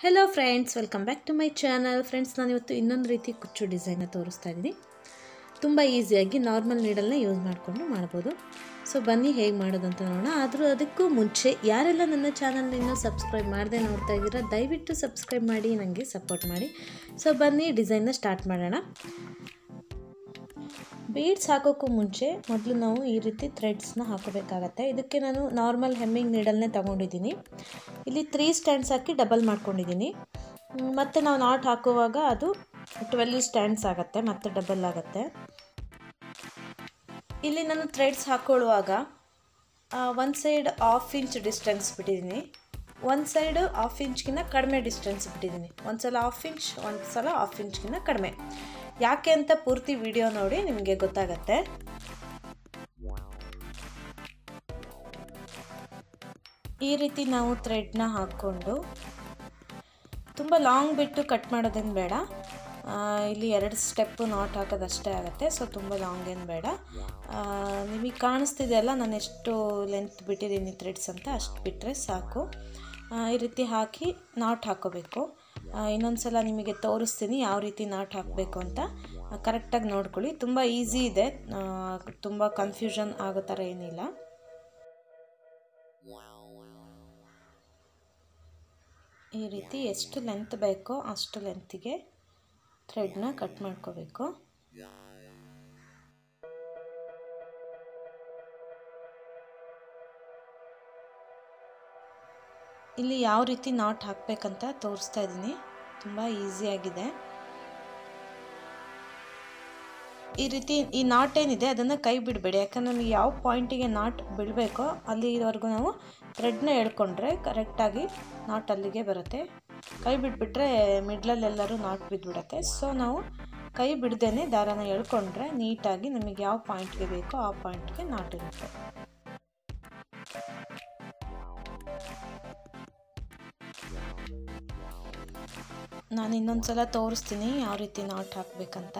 hello friends welcome back to my channel friends ನಾನಿವತ್ತು ಇನ್ನೊಂದು ರೀತಿ ಕುಚ್ಚು ಡಿಸೈನ್ನ ತೋರಿಸ್ತಾ ಇದ್ದೀನಿ ತುಂಬ ಈಸಿಯಾಗಿ ನಾರ್ಮಲ್ ನೀಡಲ್ನ ಯೂಸ್ ಮಾಡಿಕೊಂಡು ಮಾಡ್ಬೋದು ಸೊ ಬನ್ನಿ ಹೇಗೆ ಮಾಡೋದು ಅಂತ ನೋಡೋಣ ಆದರೂ ಅದಕ್ಕೂ ಮುಂಚೆ ಯಾರೆಲ್ಲ ನನ್ನ ಚಾನಲ್ನ ಇನ್ನೂ ಸಬ್ಸ್ಕ್ರೈಬ್ ಮಾಡದೆ ನೋಡ್ತಾ ಇದ್ದೀರಾ ದಯವಿಟ್ಟು ಸಬ್ಸ್ಕ್ರೈಬ್ ಮಾಡಿ ನನಗೆ ಸಪೋರ್ಟ್ ಮಾಡಿ ಸೊ ಬನ್ನಿ ಡಿಸೈನ್ನ ಸ್ಟಾರ್ಟ್ ಮಾಡೋಣ ಬೀಡ್ಸ್ ಹಾಕೋಕ್ಕೂ ಮುಂಚೆ ಮೊದಲು ನಾವು ಈ ರೀತಿ ಥ್ರೆಡ್ಸ್ನ ಹಾಕೋಬೇಕಾಗತ್ತೆ ಇದಕ್ಕೆ ನಾನು ನಾರ್ಮಲ್ ಹೆಮ್ಮಿಂಗ್ ನೀಡಲ್ನೇ ತೊಗೊಂಡಿದ್ದೀನಿ ಇಲ್ಲಿ ತ್ರೀ ಸ್ಟ್ಯಾಂಡ್ಸ್ ಹಾಕಿ ಡಬಲ್ ಮಾಡ್ಕೊಂಡಿದ್ದೀನಿ ಮತ್ತು ನಾವು ನಾಟ್ ಹಾಕುವಾಗ ಅದು ಟ್ವೆಲ್ ಸ್ಟ್ಯಾಂಡ್ಸ್ ಆಗುತ್ತೆ ಮತ್ತು ಡಬಲ್ ಆಗುತ್ತೆ ಇಲ್ಲಿ ನಾನು ಥ್ರೆಡ್ಸ್ ಹಾಕೊಳ್ಳುವಾಗ ಒಂದು ಸೈಡ್ ಹಾಫ್ ಇಂಚ್ ಡಿಸ್ಟೆನ್ಸ್ ಬಿಟ್ಟಿದ್ದೀನಿ ಒಂದು ಸೈಡ್ ಹಾಫ್ ಇಂಚ್ಗಿಂತ ಕಡಿಮೆ ಡಿಸ್ಟೆನ್ಸ್ ಬಿಟ್ಟಿದ್ದೀನಿ ಒಂದು ಸಲ ಹಾಫ್ ಇಂಚ್ ಒಂದು ಸಲ ಹಾಫ್ ಇಂಚ್ಗಿಂತ ಕಡಿಮೆ ಯಾಕೆ ಅಂತ ಪೂರ್ತಿ ವಿಡಿಯೋ ನೋಡಿ ನಿಮಗೆ ಗೊತ್ತಾಗತ್ತೆ ಈ ರೀತಿ ನಾವು ಥ್ರೆಡ್ನ ಹಾಕ್ಕೊಂಡು ತುಂಬ ಲಾಂಗ್ ಬಿಟ್ಟು ಕಟ್ ಮಾಡೋದೇನು ಬೇಡ ಇಲ್ಲಿ ಎರಡು ಸ್ಟೆಪ್ಪು ನಾಟ್ ಹಾಕೋದಷ್ಟೇ ಆಗುತ್ತೆ ಸೊ ತುಂಬ ಲಾಂಗ್ ಏನು ಬೇಡ ನಿಮಗೆ ಕಾಣಿಸ್ತಿದೆಯಲ್ಲ ನಾನು ಎಷ್ಟು ಲೆಂತ್ ಬಿಟ್ಟಿದ್ದೀನಿ ಥ್ರೆಡ್ಸ್ ಅಂತ ಅಷ್ಟು ಬಿಟ್ಟರೆ ಸಾಕು ಈ ರೀತಿ ಹಾಕಿ ನಾಟ್ ಹಾಕೋಬೇಕು ಇನ್ನೊಂದು ಸಲ ನಿಮಗೆ ತೋರಿಸ್ತೀನಿ ಯಾವ ರೀತಿ ನಾಟ್ ಹಾಕಬೇಕು ಅಂತ ಕರೆಕ್ಟಾಗಿ ನೋಡ್ಕೊಳ್ಳಿ ತುಂಬ ಈಸಿ ಇದೆ ತುಂಬ ಕನ್ಫ್ಯೂಷನ್ ಆಗೋ ಥರ ಏನಿಲ್ಲ ಈ ರೀತಿ ಎಷ್ಟು ಲೆಂತ್ ಬೇಕೋ ಅಷ್ಟು ಲೆಂತಿಗೆ ಥ್ರೆಡ್ನ ಕಟ್ ಮಾಡ್ಕೋಬೇಕು ಇಲ್ಲಿ ಯಾವ ರೀತಿ ನಾಟ್ ಹಾಕಬೇಕಂತ ತೋರಿಸ್ತಾ ಇದ್ದೀನಿ ತುಂಬ ಈಸಿಯಾಗಿದೆ ಈ ರೀತಿ ಈ ನಾಟ್ ಏನಿದೆ ಅದನ್ನು ಕೈ ಬಿಡಬೇಡಿ ಯಾಕಂದ್ರೆ ನಮಗೆ ಯಾವ ಪಾಯಿಂಟಿಗೆ ನಾಟ್ ಬಿಡಬೇಕೋ ಅಲ್ಲಿವರೆಗೂ ನಾವು ಥ್ರೆಡ್ನ ಎಳ್ಕೊಂಡ್ರೆ ಕರೆಕ್ಟಾಗಿ ನಾಟ್ ಅಲ್ಲಿಗೆ ಬರುತ್ತೆ ಕೈ ಬಿಟ್ಬಿಟ್ರೆ ಮಿಡ್ಲಲ್ಲೆಲ್ಲರೂ ನಾಟ್ ಬಿದ್ದುಬಿಡುತ್ತೆ ಸೊ ನಾವು ಕೈ ಬಿಡ್ದೇ ದಾರಾನ ಎಳ್ಕೊಂಡ್ರೆ ನೀಟಾಗಿ ನಮಗೆ ಯಾವ ಪಾಯಿಂಟ್ಗೆ ಬೇಕೋ ಆ ಪಾಯಿಂಟ್ಗೆ ನಾಟ್ ಇರುತ್ತೆ ನಾನು ಇನ್ನೊಂದು ಸಲ ತೋರಿಸ್ತೀನಿ ಯಾವ ರೀತಿ ನಾಟ್ ಹಾಕಬೇಕಂತ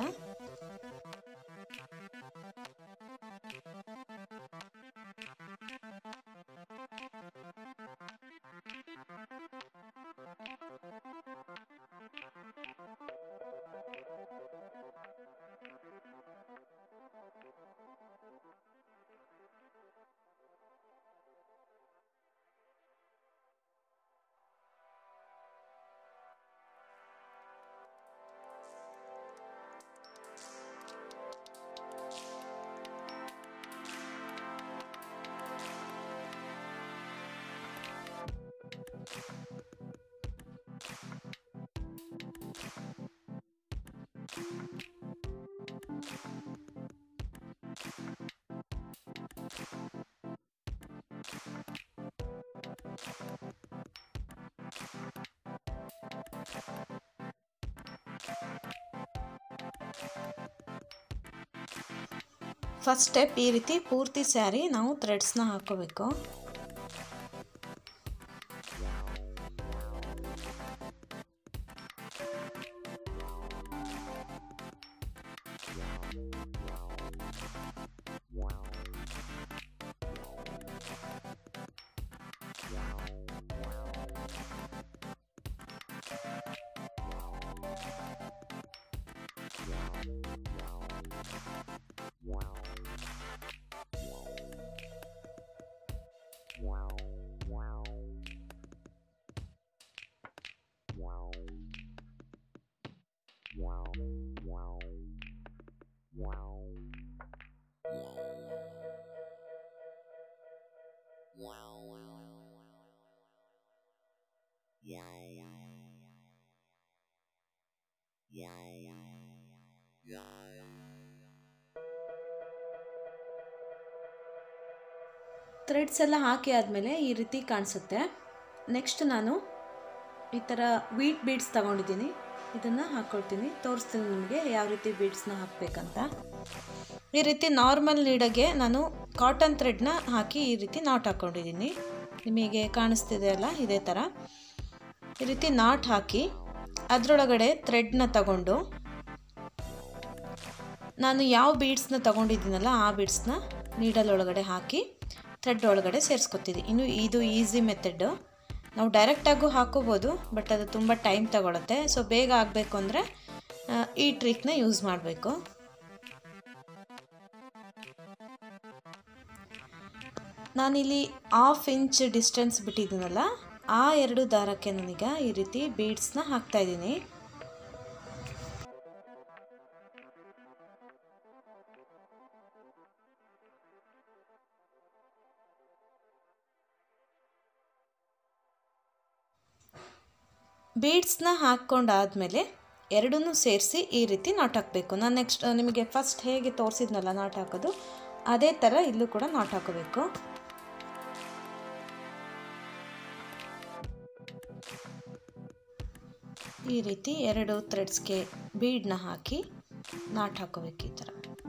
ಫಸ್ಟ್ ಸ್ಟೆಪ್ ಈ ರೀತಿ ಪೂರ್ತಿ ಸ್ಯಾರಿ ನಾವು ಥ್ರೆಡ್ಸ್ನ ಹಾಕೋಬೇಕು ಥ್ರೆಡ್ಸ್ ಎಲ್ಲ ಹಾಕಿ ಆದಮೇಲೆ ಈ ರೀತಿ ಕಾಣಿಸುತ್ತೆ ನೆಕ್ಸ್ಟ್ ನಾನು ಈ ಥರ ವೀಟ್ ಬೀಡ್ಸ್ ತಗೊಂಡಿದ್ದೀನಿ ಇದನ್ನು ಹಾಕ್ಕೊಳ್ತೀನಿ ತೋರಿಸ್ತೀನಿ ನಿಮಗೆ ಯಾವ ರೀತಿ ಬೀಡ್ಸ್ನ ಹಾಕಬೇಕಂತ ಈ ರೀತಿ ನಾರ್ಮಲ್ ನೀಡಗೆ ನಾನು ಕಾಟನ್ ಥ್ರೆಡ್ನ ಹಾಕಿ ಈ ರೀತಿ ನಾಟ್ ಹಾಕ್ಕೊಂಡಿದ್ದೀನಿ ನಿಮಗೆ ಕಾಣಿಸ್ತಿದೆ ಅಲ್ಲ ಇದೇ ಥರ ಈ ರೀತಿ ನಾಟ್ ಹಾಕಿ ಅದರೊಳಗಡೆ ಥ್ರೆಡ್ನ ತಗೊಂಡು ನಾನು ಯಾವ ಬೀಡ್ಸ್ನ ತಗೊಂಡಿದ್ದೀನಲ್ಲ ಆ ಬೀಡ್ಸ್ನ ನೀಡಲ್ ಒಳಗಡೆ ಹಾಕಿ ಥ್ರೆಡ್ ಒಳಗಡೆ ಸೇರಿಸ್ಕೊತಿದ್ದೆ ಇನ್ನು ಇದು ಈಸಿ ಮೆಥಡು ನಾವು ಡೈರೆಕ್ಟಾಗೂ ಹಾಕೋಬೋದು ಬಟ್ ಅದು ತುಂಬ ಟೈಮ್ ತಗೊಳುತ್ತೆ ಸೊ ಬೇಗ ಆಗಬೇಕು ಅಂದರೆ ಈ ಟ್ರಿಕ್ನ ಯೂಸ್ ಮಾಡಬೇಕು ನಾನಿಲ್ಲಿ ಹಾಫ್ ಇಂಚ್ ಡಿಸ್ಟೆನ್ಸ್ ಬಿಟ್ಟಿದ್ದೀನಲ್ಲ ಆ ಎರಡು ದಾರಕ್ಕೆ ನಾನೀಗ ಈ ರೀತಿ ಬೀಡ್ಸ್ನ ಹಾಕ್ತಾಯಿದ್ದೀನಿ ಬೀಡ್ಸ್ನ ಹಾಕ್ಕೊಂಡಾದಮೇಲೆ ಎರಡನ್ನೂ ಸೇರಿಸಿ ಈ ರೀತಿ ನಾಟ್ ಹಾಕಬೇಕು ನಾನು ನೆಕ್ಸ್ಟ್ ನಿಮಗೆ ಫಸ್ಟ್ ಹೇಗೆ ತೋರಿಸಿದ್ನಲ್ಲ ನಾಟ್ ಹಾಕೋದು ಅದೇ ಥರ ಇಲ್ಲೂ ಕೂಡ ನಾಟ್ ಹಾಕೋಬೇಕು ಈ ರೀತಿ ಎರಡು ಥ್ರೆಡ್ಸ್ಗೆ ಬೀಡನ್ನ ಹಾಕಿ ನಾಟ್ ಹಾಕೋಬೇಕು ಈ ಥರ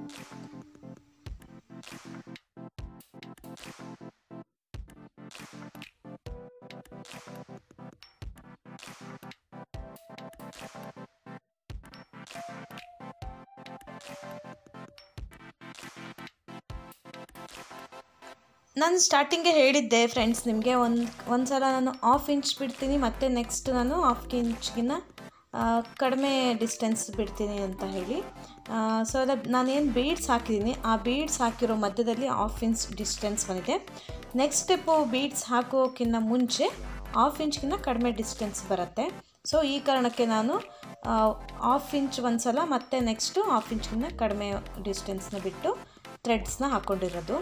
ನಾನು ಸ್ಟಾರ್ಟಿಂಗೆ ಹೇಳಿದ್ದೆ ಫ್ರೆಂಡ್ಸ್ ನಿಮಗೆ ಒಂದು ಒಂದು ಸಲ ನಾನು ಹಾಫ್ ಇಂಚ್ ಬಿಡ್ತೀನಿ ಮತ್ತು ನೆಕ್ಸ್ಟ್ ನಾನು ಹಾಫ್ ಇಂಚ್ಗಿನ್ನ ಕಡಿಮೆ ಡಿಸ್ಟೆನ್ಸ್ ಬಿಡ್ತೀನಿ ಅಂತ ಹೇಳಿ ಸೊ ಅದ ನಾನೇನು ಬೀಡ್ಸ್ ಹಾಕಿದ್ದೀನಿ ಆ ಬೀಡ್ಸ್ ಹಾಕಿರೋ ಮಧ್ಯದಲ್ಲಿ ಹಾಫ್ ಇಂಚ್ ಡಿಸ್ಟೆನ್ಸ್ ಬಂದಿದೆ ನೆಕ್ಸ್ಟ್ ಸ್ಟೆಪ್ಪು ಬೀಡ್ಸ್ ಹಾಕೋಕ್ಕಿಂತ ಮುಂಚೆ ಹಾಫ್ ಇಂಚ್ಗಿಂತ ಕಡಿಮೆ ಡಿಸ್ಟೆನ್ಸ್ ಬರುತ್ತೆ ಸೊ ಈ ಕಾರಣಕ್ಕೆ ನಾನು ಹಾಫ್ ಇಂಚ್ ಒಂದು ಸಲ ಮತ್ತು ನೆಕ್ಸ್ಟು ಹಾಫ್ ಇಂಚ್ಗಿಂತ ಕಡಿಮೆ ಡಿಸ್ಟೆನ್ಸ್ನ ಬಿಟ್ಟು ಥ್ರೆಡ್ಸ್ನ ಹಾಕ್ಕೊಂಡಿರೋದು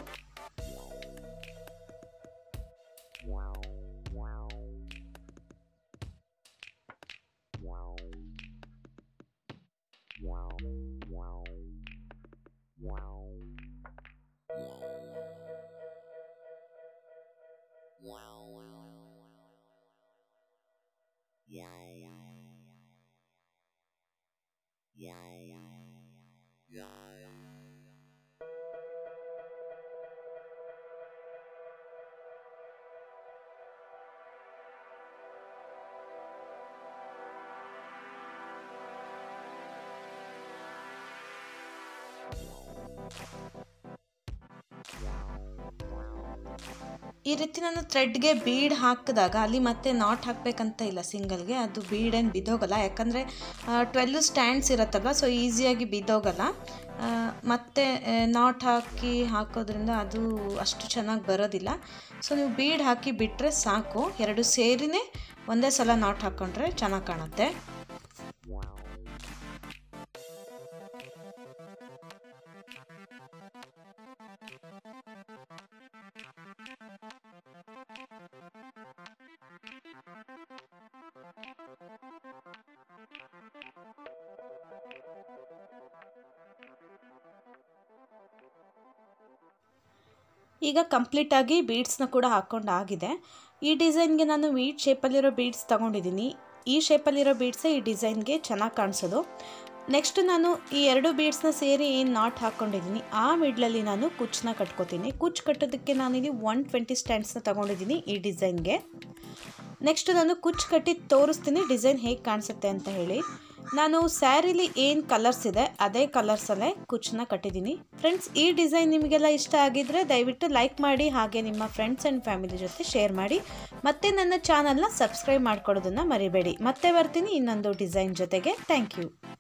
ಈ ರೀತಿ ನಾನು ಥ್ರೆಡ್ಗೆ ಬೀಡ್ ಹಾಕಿದಾಗ ಅಲ್ಲಿ ಮತ್ತೆ ನಾಟ್ ಹಾಕಬೇಕಂತ ಇಲ್ಲ ಸಿಂಗಲ್ಗೆ ಅದು ಬೀಡ್ ಏನು ಬಿದ್ದೋಗಲ್ಲ ಯಾಕಂದರೆ ಟ್ವೆಲ್ಲು ಸ್ಟ್ಯಾಂಡ್ಸ್ ಇರುತ್ತಲ್ವ ಸೊ ಈಸಿಯಾಗಿ ಬಿದ್ದೋಗಲ್ಲ ಮತ್ತು ನಾಟ್ ಹಾಕಿ ಹಾಕೋದ್ರಿಂದ ಅದು ಅಷ್ಟು ಚೆನ್ನಾಗಿ ಬರೋದಿಲ್ಲ ಸೊ ನೀವು ಬೀಡ್ ಹಾಕಿ ಬಿಟ್ಟರೆ ಸಾಕು ಎರಡು ಸೇರಿನೇ ಒಂದೇ ಸಲ ನಾಟ್ ಹಾಕ್ಕೊಂಡ್ರೆ ಚೆನ್ನಾಗಿ ಕಾಣುತ್ತೆ ಈಗ ಕಂಪ್ಲೀಟಾಗಿ ಬೀಡ್ಸ್ನ ಕೂಡ ಹಾಕ್ಕೊಂಡಾಗಿದೆ ಈ ಡಿಸೈನ್ಗೆ ನಾನು ವೀಟ್ ಶೇಪಲ್ಲಿರೋ ಬೀಡ್ಸ್ ತೊಗೊಂಡಿದ್ದೀನಿ ಈ ಶೇಪಲ್ಲಿರೋ ಬೀಡ್ಸೇ ಈ ಡಿಸೈನ್ಗೆ ಚೆನ್ನಾಗಿ ಕಾಣಿಸೋದು ನೆಕ್ಸ್ಟ್ ನಾನು ಈ ಎರಡು ಬೀಡ್ಸ್ನ ಸೇರಿ ಏನು ನಾಟ್ ಹಾಕ್ಕೊಂಡಿದ್ದೀನಿ ಆ ಮಿಡ್ಲಲ್ಲಿ ನಾನು ಕುಚ್ಚನ್ನ ಕಟ್ಕೋತೀನಿ ಕುಚ್ಚು ಕಟ್ಟೋದಕ್ಕೆ ನಾನಿಲ್ಲಿ ಒನ್ ಟ್ವೆಂಟಿ ಸ್ಟ್ಯಾಂಡ್ಸ್ನ ತೊಗೊಂಡಿದ್ದೀನಿ ಈ ಡಿಸೈನ್ಗೆ ನೆಕ್ಸ್ಟ್ ನಾನು ಕುಚ್ಚು ಕಟ್ಟಿ ತೋರಿಸ್ತೀನಿ ಡಿಸೈನ್ ಹೇಗೆ ಕಾಣಿಸುತ್ತೆ ಅಂತ ಹೇಳಿ ನಾನು ಸ್ಯಾರಿಲಿ ಏನು ಕಲರ್ಸ್ ಇದೆ ಅದೇ ಕಲರ್ಸಲ್ಲೇ ಕುಚ್ಚನ್ನ ಕಟ್ಟಿದ್ದೀನಿ ಫ್ರೆಂಡ್ಸ್ ಈ ಡಿಸೈನ್ ನಿಮಗೆಲ್ಲ ಇಷ್ಟ ಆಗಿದ್ದರೆ ದಯವಿಟ್ಟು ಲೈಕ್ ಮಾಡಿ ಹಾಗೆ ನಿಮ್ಮ ಫ್ರೆಂಡ್ಸ್ ಆ್ಯಂಡ್ ಫ್ಯಾಮಿಲಿ ಜೊತೆ ಶೇರ್ ಮಾಡಿ ಮತ್ತೆ ನನ್ನ ಚಾನಲ್ನ ಸಬ್ಸ್ಕ್ರೈಬ್ ಮಾಡ್ಕೊಳ್ಳೋದನ್ನು ಮರಿಬೇಡಿ ಮತ್ತೆ ಬರ್ತೀನಿ ಇನ್ನೊಂದು ಡಿಸೈನ್ ಜೊತೆಗೆ ಥ್ಯಾಂಕ್ ಯು